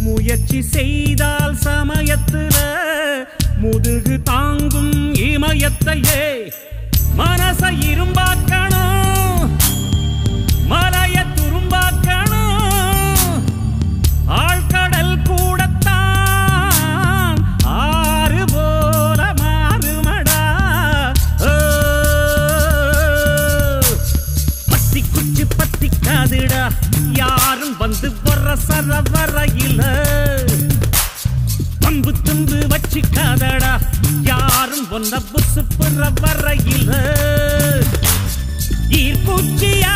முயற்சி செய்தால் சமயத்துல முதுகு தாங்கும் இமயத்தையே மனச இரும்பாக்கணும் மலைய துரும்பாக்கணும் ஆழ்கடல் கூடத்தான் ஆறு போல மாறுமடா ஓ. பத்தி குச்சி பத்தி காதுடா யாரும் வந்து வர சர வரையில பம்பு தும்பு வச்சுக்காதடா யாரும் ஒன்ன புசு புற வரையில ஈர்ப்பூச்சியா